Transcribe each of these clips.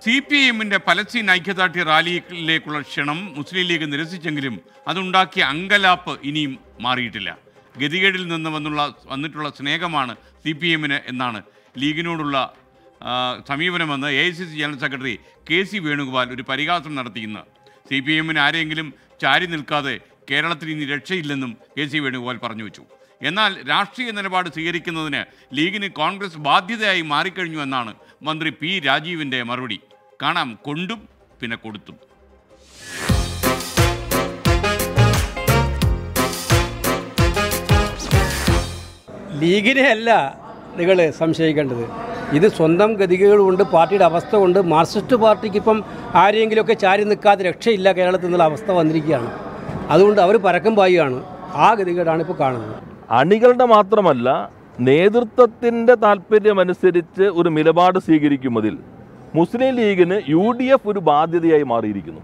C P എമ്മിന്റെ Palestine ഐക്യദാർഢ്യ റാലിയിലേക്കുള്ള ക്ഷണം മുസ്ലിം ലീഗ് നിരസിച്ചെങ്കിലും അതുണ്ടാക്കിയ അങ്കലാപ്പ് ഇനിയും മാറിയിട്ടില്ല ഗതികേടിൽ നിന്ന് വന്നുള്ള വന്നിട്ടുള്ള സ്നേഹമാണ് സി പി എമ്മിന് എന്നാണ് ലീഗിനോടുള്ള ആ, സമീപനമെന്ന് A I C C general secretary K C Venugopal ഒരു പരിഹാസം നടത്തിയിന്ന് സി പി എമ്മിന് ആരെങ്കിലും ചാരി നിൽക്കാതെ കേരളത്തിൽ ഇനി രക്ഷയില്ലെന്നും കെ സി വേണുഗോപാൽ പറഞ്ഞു വെച്ചു എന്നാൽ രാഷ്ട്രീയ നിലപാട് സ്വീകരിക്കുന്നതിന് ലീഗിന് കോൺഗ്രസ് ബാധ്യതയായി മാറിക്കഴിഞ്ഞു എന്നാണ് മന്ത്രി പി രാജീവിൻ്റെ മറുപടി കാണാം കൊണ്ടും പിന്നെ കൊടുത്തും ലീഗിനെ അല്ല നിങ്ങൾ സംശയിക്കേണ്ടത് ഇത് സ്വന്തം ഗതികൾ കൊണ്ട് പാർട്ടിയുടെ അവസ്ഥ കൊണ്ട് മാർക്സിസ്റ്റ് പാർട്ടിക്ക് ഇപ്പം ആരെങ്കിലുമൊക്കെ ചാരി നിൽക്കാതെ രക്ഷയില്ല കേരളത്തിൽ നിന്നുള്ള അവസ്ഥ വന്നിരിക്കുകയാണ് അതുകൊണ്ട് അവർ പരക്കം പായുകയാണ് ആ ഗതികേടാണ് ഇപ്പോൾ കാണുന്നത് അണികളുടെ മാത്രമല്ല നേതൃത്വത്തിൻ്റെ താല്പര്യമനുസരിച്ച് ഒരു നിലപാട് സ്വീകരിക്കുന്നതിൽ മുസ്ലിം ലീഗിന് യു ഡി എഫ് ഒരു ബാധ്യതയായി മാറിയിരിക്കുന്നു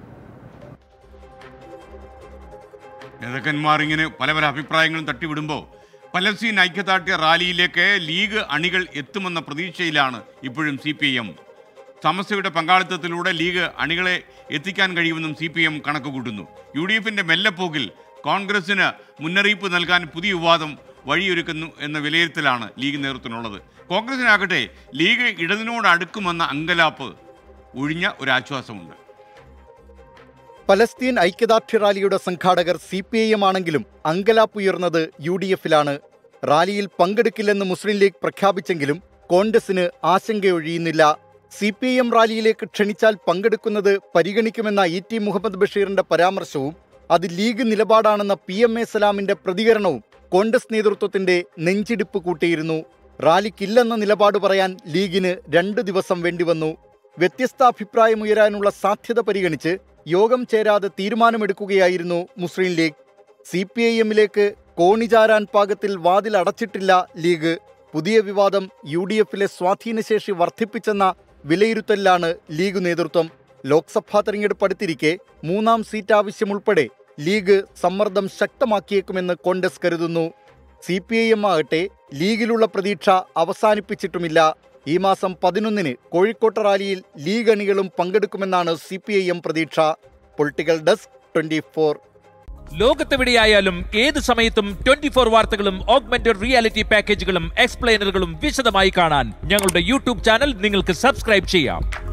നേതാക്കന്മാർ ഇങ്ങനെ പല പല അഭിപ്രായങ്ങളും തട്ടിവിടുമ്പോൾ പലസ്തീൻ ഐക്യദാർഢ്യ റാലിയിലേക്ക് ലീഗ് അണികൾ എത്തുമെന്ന പ്രതീക്ഷയിലാണ് ഇപ്പോഴും സി പി എം സമസ്തയുടെ പങ്കാളിത്തത്തിലൂടെ ലീഗ് അണികളെ എത്തിക്കാൻ കഴിയുമെന്നും സി പി എം കണക്ക് കൂട്ടുന്നു യു ഡി എഫിൻ്റെ മെല്ലപ്പോക്കിൽ കോൺഗ്രസിന് മുന്നറിയിപ്പ് നൽകാൻ പുതിയ വിവാദം വഴിയൊരുക്കുന്നു എന്ന വിലയിരുത്തലാണ് ലീഗ് നേതൃത്വത്തിനുള്ളത് കോൺഗ്രസിനാകട്ടെ ലീഗ് ഇടതിനോട് അടുക്കുമെന്ന അങ്കലാപ്പ് ഒഴിഞ്ഞ ഒരു ആശ്വാസമുണ്ട് പലസ്തീൻ ഐക്യദാർഢ്യ റാലിയുടെ സംഘാടകർ സി പി ഐ എം ആണെങ്കിലും അങ്കലാപ്പുയർന്നത് യു ഡി എഫിലാണ് റാലിയിൽ പങ്കെടുക്കില്ലെന്ന് മുസ്ലിം ലീഗ് പ്രഖ്യാപിച്ചെങ്കിലും കോൺഗ്രസിന് ആശങ്കയൊഴിയുന്നില്ല സി പി ഐ എം റാലിയിലേക്ക് ക്ഷണിച്ചാൽ പങ്കെടുക്കുന്നത് പരിഗണിക്കുമെന്ന ഇ ടി മുഹമ്മദ് ബഷീറിന്റെ പരാമർശവും അത് ലീഗ് നിലപാടാണെന്ന പി എം എ സലാമിന്റെ പ്രതികരണവും കോൺഗ്രസ് നേതൃത്വത്തിന്റെ നെഞ്ചിടിപ്പ് കൂട്ടിയിരുന്നു റാലിക്കില്ലെന്ന നിലപാട് പറയാൻ ലീഗിന് രണ്ടു ദിവസം വേണ്ടിവന്നു വ്യത്യസ്ത അഭിപ്രായമുയരാനുള്ള സാധ്യത പരിഗണിച്ച് യോഗം ചേരാതെ തീരുമാനമെടുക്കുകയായിരുന്നു Muslim League C P I എമ്മിലേക്ക് കോണിചാരാൻ പാകത്തിൽ വാതിൽ അടച്ചിട്ടില്ല ലീഗ് പുതിയ വിവാദം യു ഡി എഫിലെ സ്വാധീനശേഷി വർദ്ധിപ്പിച്ചെന്ന വിലയിരുത്തലിലാണ് ലീഗ് നേതൃത്വം ലോക്സഭാ തെരഞ്ഞെടുപ്പ് അടുത്തിരിക്കെ മൂന്നാം സീറ്റ് ആവശ്യമുൾപ്പെടെ ലീഗ് സമ്മർദ്ദം ശക്തമാക്കിയേക്കുമെന്ന് കോൺഗ്രസ് കരുതുന്നു സി പി ഐ എം ആകട്ടെ ലീഗിലുള്ള പ്രതീക്ഷ അവസാനിപ്പിച്ചിട്ടുമില്ല ഈ മാസം പതിനൊന്നിന് കോഴിക്കോട്ട് റാലിയിൽ ലീഗ് അണികളും പങ്കെടുക്കുമെന്നാണ് സി പി ഐ എം പ്രതീക്ഷ പൊളിറ്റിക്കൽ ഡെസ്ക് ട്വന്റി ഫോർ ലോകത്തെവിടെയായാലും ഏത് സമയത്തും ട്വന്റി ഫോർ വാർത്തകളും ഓഗ്മെന്റഡ് റിയാലിറ്റി പാക്കേജുകളും എക്സ്പ്ലെയിനറുകളും വിശദമായി കാണാൻ ഞങ്ങളുടെ യൂട്യൂബ് ചാനൽ നിങ്ങൾക്ക് സബ്സ്ക്രൈബ് ചെയ്യാം